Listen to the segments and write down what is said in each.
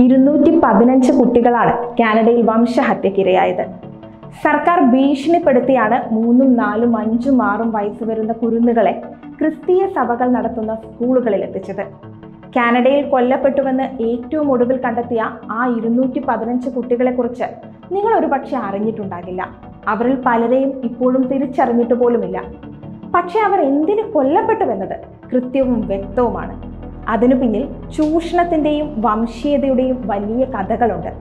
ഇരുന്നൂറ്റി പതിനഞ്ച് കുട്ടികളാണ് കാനഡയിൽ വംശഹത്യക്കിരയായത് സർക്കാർ ഭീഷണിപ്പെടുത്തിയാണ് മൂന്നും നാലും അഞ്ചും ആറും വയസ്സ് വരുന്ന കുരുന്നുകളെ ക്രിസ്തീയ സഭകൾ നടത്തുന്ന സ്കൂളുകളിൽ എത്തിച്ചത് കാനഡയിൽ കൊല്ലപ്പെട്ടുവെന്ന് ഏറ്റവും ഒടുവിൽ കണ്ടെത്തിയ ആ ഇരുന്നൂറ്റി പതിനഞ്ച് കുട്ടികളെക്കുറിച്ച് നിങ്ങൾ ഒരുപക്ഷെ അറിഞ്ഞിട്ടുണ്ടാകില്ല അവരിൽ പലരെയും ഇപ്പോഴും തിരിച്ചറിഞ്ഞിട്ട് പോലുമില്ല പക്ഷെ അവർ എന്തിന് കൊല്ലപ്പെട്ടുവെന്നത് കൃത്യവും വ്യക്തവുമാണ് അതിനു പിന്നിൽ ചൂഷണത്തിന്റെയും വംശീയതയുടെയും വലിയ കഥകളുണ്ട്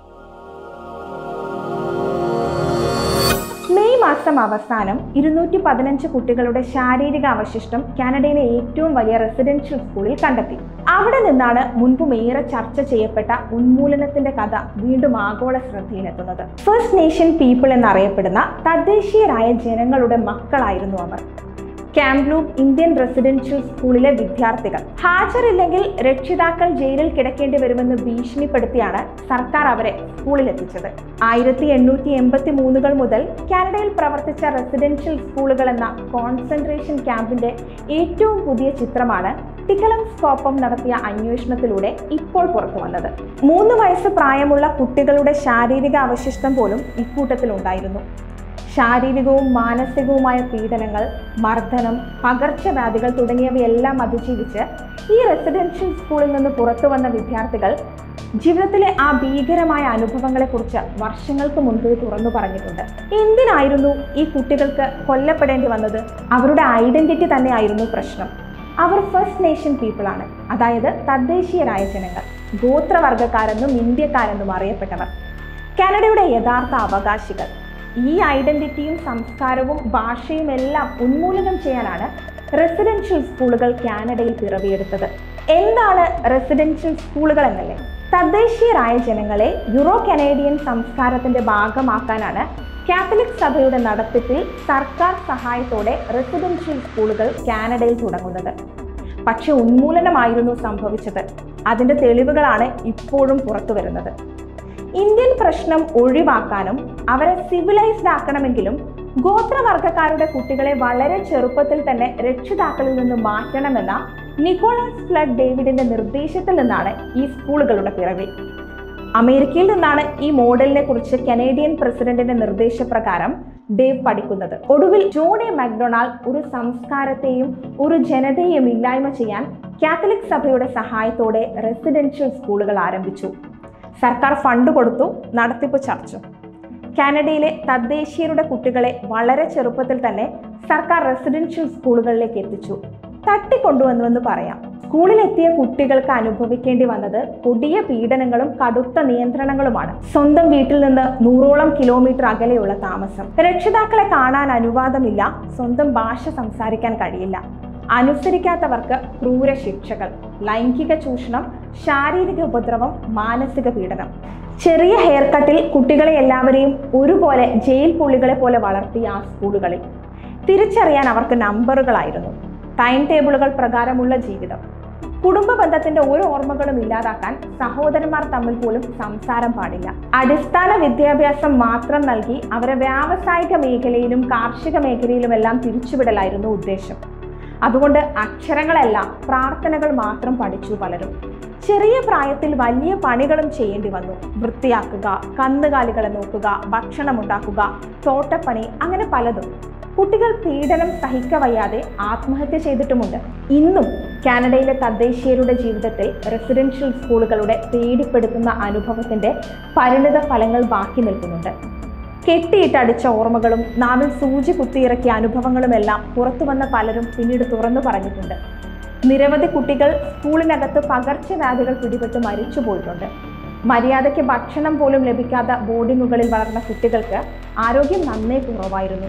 മെയ് മാസം അവസാനം ഇരുന്നൂറ്റി പതിനഞ്ച് കുട്ടികളുടെ ശാരീരിക അവശിഷ്ടം കാനഡയിലെ ഏറ്റവും വലിയ റെസിഡൻഷ്യൽ സ്കൂളിൽ കണ്ടെത്തി അവിടെ നിന്നാണ് മുൻപും ഏറെ ചർച്ച ചെയ്യപ്പെട്ട ഉന്മൂലനത്തിന്റെ കഥ വീണ്ടും ആഗോള ശ്രദ്ധയിലെത്തുന്നത് ഫസ്റ്റ് നേഷൻ പീപ്പിൾ എന്നറിയപ്പെടുന്ന തദ്ദേശീയരായ ജനങ്ങളുടെ മക്കളായിരുന്നു അവർ ക്യാംബ്ലൂബ് ഇന്ത്യൻ റെസിഡൻഷ്യൽ സ്കൂളിലെ വിദ്യാർത്ഥികൾ ഹാജരില്ലെങ്കിൽ രക്ഷിതാക്കൾ ജയിലിൽ കിടക്കേണ്ടി വരുമെന്ന് ഭീഷണിപ്പെടുത്തിയാണ് സർക്കാർ അവരെ സ്കൂളിൽ എത്തിച്ചത് ആയിരത്തി എണ്ണൂറ്റി എൺപത്തി മൂന്നുകൾ മുതൽ കാനഡയിൽ പ്രവർത്തിച്ച റെസിഡൻഷ്യൽ സ്കൂളുകൾ എന്ന കോൺസെൻട്രേഷൻ ക്യാമ്പിന്റെ ഏറ്റവും പുതിയ ചിത്രമാണ് ടിക്കലം സ്കോപ്പം നടത്തിയ അന്വേഷണത്തിലൂടെ ഇപ്പോൾ പുറത്തു വന്നത് മൂന്ന് വയസ്സ് പ്രായമുള്ള കുട്ടികളുടെ ശാരീരിക അവശിഷ്ടം പോലും ഇക്കൂട്ടത്തിൽ ഉണ്ടായിരുന്നു ശാരീരികവും മാനസികവുമായ പീഡനങ്ങൾ മർദ്ദനം പകർച്ചവ്യാധികൾ തുടങ്ങിയവയെല്ലാം അതിജീവിച്ച് ഈ റെസിഡൻഷ്യൽ സ്കൂളിൽ നിന്ന് പുറത്തു വന്ന വിദ്യാർത്ഥികൾ ജീവിതത്തിലെ ആ ഭീകരമായ അനുഭവങ്ങളെക്കുറിച്ച് വർഷങ്ങൾക്ക് മുൻപ് തുറന്നു പറഞ്ഞിട്ടുണ്ട് എന്തിനായിരുന്നു ഈ കുട്ടികൾക്ക് കൊല്ലപ്പെടേണ്ടി വന്നത് അവരുടെ ഐഡന്റിറ്റി തന്നെയായിരുന്നു പ്രശ്നം അവർ ഫസ്റ്റ് നേഷൻ പീപ്പിളാണ് അതായത് തദ്ദേശീയരായ ജനങ്ങൾ ഗോത്രവർഗക്കാരെന്നും ഇന്ത്യക്കാരെന്നും അറിയപ്പെട്ടവർ കാനഡയുടെ യഥാർത്ഥ അവകാശികൾ ഈ ഐഡന്റിറ്റിയും സംസ്കാരവും ഭാഷയും എല്ലാം ഉന്മൂലനം ചെയ്യാനാണ് റെസിഡൻഷ്യൽ സ്കൂളുകൾ കാനഡയിൽ പിറവിയെടുത്തത് എന്താണ് റെസിഡൻഷ്യൽ സ്കൂളുകൾ എന്നല്ലേ തദ്ദേശീയരായ ജനങ്ങളെ യൂറോ കനേഡിയൻ സംസ്കാരത്തിന്റെ ഭാഗമാക്കാനാണ് കാത്തലിക് സഭയുടെ നടത്തിപ്പിൽ സർക്കാർ സഹായത്തോടെ റെസിഡൻഷ്യൽ സ്കൂളുകൾ കാനഡയിൽ തുടങ്ങുന്നത് പക്ഷെ ഉന്മൂലനമായിരുന്നു സംഭവിച്ചത് അതിന്റെ തെളിവുകളാണ് ഇപ്പോഴും പുറത്തു വരുന്നത് ഇന്ത്യൻ പ്രശ്നം ഒഴിവാക്കാനും അവരെ സിവിലൈസ്ഡ് ആക്കണമെങ്കിലും ഗോത്രവർഗക്കാരുടെ കുട്ടികളെ വളരെ ചെറുപ്പത്തിൽ തന്നെ രക്ഷിതാക്കളിൽ നിന്ന് മാറ്റണമെന്ന നിക്കോളാസ് ഫ്ലഡ് ഡേവിഡിന്റെ നിർദ്ദേശത്തിൽ നിന്നാണ് ഈ സ്കൂളുകളുടെ പിറവി അമേരിക്കയിൽ നിന്നാണ് ഈ മോഡലിനെ കുറിച്ച് കനേഡിയൻ പ്രസിഡന്റിന്റെ നിർദ്ദേശപ്രകാരം ഡേവ് പഠിക്കുന്നത് ഒടുവിൽ ജോണി മക്ഡൊണാൾഡ് ഒരു സംസ്കാരത്തെയും ഒരു ജനതയെയും ഇല്ലായ്മ ചെയ്യാൻ കാത്തലിക് സഭയുടെ സഹായത്തോടെ റെസിഡൻഷ്യൽ സ്കൂളുകൾ ആരംഭിച്ചു സർക്കാർ ഫണ്ട് കൊടുത്തു നടത്തിപ്പ് ചർച്ചു കാനഡയിലെ തദ്ദേശീയരുടെ കുട്ടികളെ വളരെ ചെറുപ്പത്തിൽ തന്നെ സർക്കാർ റെസിഡൻഷ്യൽ സ്കൂളുകളിലേക്ക് എത്തിച്ചു തട്ടിക്കൊണ്ടുവന്നുവെന്ന് പറയാം സ്കൂളിലെത്തിയ കുട്ടികൾക്ക് അനുഭവിക്കേണ്ടി വന്നത് കൊടിയ പീഡനങ്ങളും കടുത്ത നിയന്ത്രണങ്ങളുമാണ് സ്വന്തം വീട്ടിൽ നിന്ന് നൂറോളം കിലോമീറ്റർ അകലെയുള്ള താമസം രക്ഷിതാക്കളെ കാണാൻ അനുവാദമില്ല സ്വന്തം ഭാഷ സംസാരിക്കാൻ കഴിയില്ല അനുസരിക്കാത്തവർക്ക് ക്രൂര ശിക്ഷകൾ ലൈംഗിക ചൂഷണം ശാരീരിക ഉപദ്രവം മാനസിക പീഡനം ചെറിയ ഹെയർ കട്ടിൽ കുട്ടികളെ എല്ലാവരെയും ഒരുപോലെ ജയിൽ പുള്ളികളെ പോലെ വളർത്തി ആ സ്കൂളുകളിൽ തിരിച്ചറിയാൻ അവർക്ക് നമ്പറുകളായിരുന്നു ടൈം ടേബിളുകൾ പ്രകാരമുള്ള ജീവിതം കുടുംബ ബന്ധത്തിന്റെ ഒരു ഓർമ്മകളും ഇല്ലാതാക്കാൻ സഹോദരന്മാർ തമ്മിൽ പോലും സംസാരം പാടില്ല അടിസ്ഥാന വിദ്യാഭ്യാസം മാത്രം നൽകി അവരെ വ്യാവസായിക മേഖലയിലും കാർഷിക മേഖലയിലുമെല്ലാം തിരിച്ചുവിടലായിരുന്നു ഉദ്ദേശം അതുകൊണ്ട് അക്ഷരങ്ങളല്ല പ്രാർത്ഥനകൾ മാത്രം പഠിച്ചു പലരും ചെറിയ പ്രായത്തിൽ വലിയ പണികളും ചെയ്യേണ്ടി വന്നു വൃത്തിയാക്കുക കന്നുകാലികളെ നോക്കുക ഭക്ഷണം ഉണ്ടാക്കുക തോട്ടപ്പണി അങ്ങനെ പലതും കുട്ടികൾ പീഡനം സഹിക്കവയ്യാതെ ആത്മഹത്യ ചെയ്തിട്ടുമുണ്ട് ഇന്നും കാനഡയിലെ തദ്ദേശീയരുടെ ജീവിതത്തിൽ റെസിഡൻഷ്യൽ സ്കൂളുകളുടെ പേടിപ്പെടുത്തുന്ന അനുഭവത്തിന്റെ പരിണിത ഫലങ്ങൾ ബാക്കി നിൽക്കുന്നുണ്ട് കെട്ടിയിട്ടടിച്ച ഓർമ്മകളും നാവിൽ സൂചി കുത്തിയിറക്കിയ അനുഭവങ്ങളുമെല്ലാം പുറത്തു വന്ന പലരും പിന്നീട് തുറന്നു പറഞ്ഞിട്ടുണ്ട് നിരവധി കുട്ടികൾ സ്കൂളിനകത്ത് പകർച്ചവ്യാധികൾ പിടിപെട്ട് മരിച്ചു പോയിട്ടുണ്ട് മര്യാദയ്ക്ക് ഭക്ഷണം പോലും ലഭിക്കാത്ത ബോർഡിങ്ങുകളിൽ വളർന്ന കുട്ടികൾക്ക് ആരോഗ്യം നന്നേ കുറവായിരുന്നു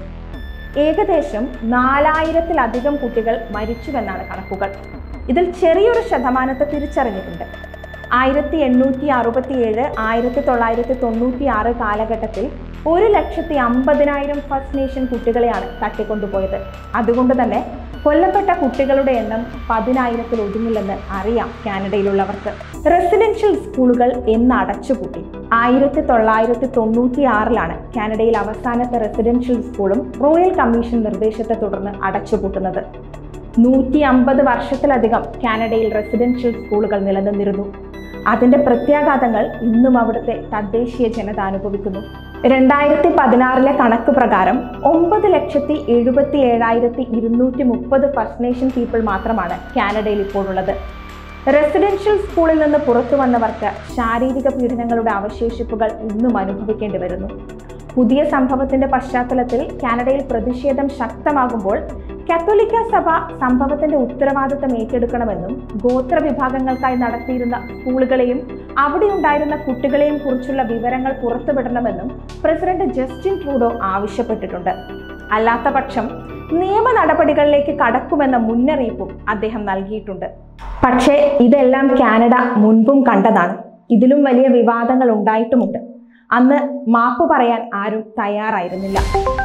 ഏകദേശം നാലായിരത്തിലധികം കുട്ടികൾ മരിച്ചുവെന്നാണ് കണക്കുകൾ ഇതിൽ ചെറിയൊരു ശതമാനത്തെ തിരിച്ചറിഞ്ഞിട്ടുണ്ട് ആയിരത്തി എണ്ണൂറ്റി അറുപത്തിയേഴ് ആയിരത്തി തൊള്ളായിരത്തി തൊണ്ണൂറ്റി ആറ് കാലഘട്ടത്തിൽ ഒരു ലക്ഷത്തി അമ്പതിനായിരം ഫസ്റ്റ് നേഷൻ കുട്ടികളെയാണ് തട്ടിക്കൊണ്ടുപോയത് അതുകൊണ്ട് തന്നെ കൊല്ലപ്പെട്ട കുട്ടികളുടെ എണ്ണം പതിനായിരത്തിൽ ഒതുങ്ങില്ലെന്ന് അറിയാം കാനഡയിലുള്ളവർക്ക് റെസിഡൻഷ്യൽ സ്കൂളുകൾ എന്ന് അടച്ചുപൂട്ടി ആയിരത്തി തൊള്ളായിരത്തി തൊണ്ണൂറ്റി ആറിലാണ് കാനഡയിൽ അവസാനത്തെ റെസിഡൻഷ്യൽ സ്കൂളും റോയൽ കമ്മീഷൻ നിർദ്ദേശത്തെ തുടർന്ന് അടച്ചുപൂട്ടുന്നത് നൂറ്റി അമ്പത് വർഷത്തിലധികം കാനഡയിൽ റെസിഡൻഷ്യൽ സ്കൂളുകൾ നിലനിന്നിരുന്നു അതിന്റെ പ്രത്യാഘാതങ്ങൾ ഇന്നും അവിടുത്തെ തദ്ദേശീയ ജനത അനുഭവിക്കുന്നു രണ്ടായിരത്തി പതിനാറിലെ കണക്ക് പ്രകാരം ഒമ്പത് ലക്ഷത്തി എഴുപത്തി ഏഴായിരത്തി ഇരുന്നൂറ്റി മുപ്പത് ഫസ്റ്റ് നേഷൻ പീപ്പിൾ മാത്രമാണ് കാനഡയിൽ ഇപ്പോഴുള്ളത് റെസിഡൻഷ്യൽ സ്കൂളിൽ നിന്ന് പുറത്തു വന്നവർക്ക് ശാരീരിക പീഡനങ്ങളുടെ അവശേഷിപ്പുകൾ ഇന്നും അനുഭവിക്കേണ്ടി വരുന്നു പുതിയ സംഭവത്തിന്റെ പശ്ചാത്തലത്തിൽ കാനഡയിൽ പ്രതിഷേധം ശക്തമാകുമ്പോൾ കത്തോലിക്ക സഭ സംഭവത്തിന്റെ ഉത്തരവാദിത്തം ഏറ്റെടുക്കണമെന്നും ഗോത്ര വിഭാഗങ്ങൾക്കായി നടത്തിയിരുന്ന സ്കൂളുകളെയും അവിടെ ഉണ്ടായിരുന്ന കുട്ടികളെയും കുറിച്ചുള്ള വിവരങ്ങൾ പുറത്തുവിടണമെന്നും പ്രസിഡന്റ് ജസ്റ്റിൻ ട്രൂഡോ ആവശ്യപ്പെട്ടിട്ടുണ്ട് അല്ലാത്ത പക്ഷം നിയമ നടപടികളിലേക്ക് കടക്കുമെന്ന മുന്നറിയിപ്പും അദ്ദേഹം നൽകിയിട്ടുണ്ട് പക്ഷേ ഇതെല്ലാം കാനഡ മുൻപും കണ്ടതാണ് ഇതിലും വലിയ വിവാദങ്ങൾ ഉണ്ടായിട്ടുമുണ്ട് അന്ന് മാപ്പ് പറയാൻ ആരും തയ്യാറായിരുന്നില്ല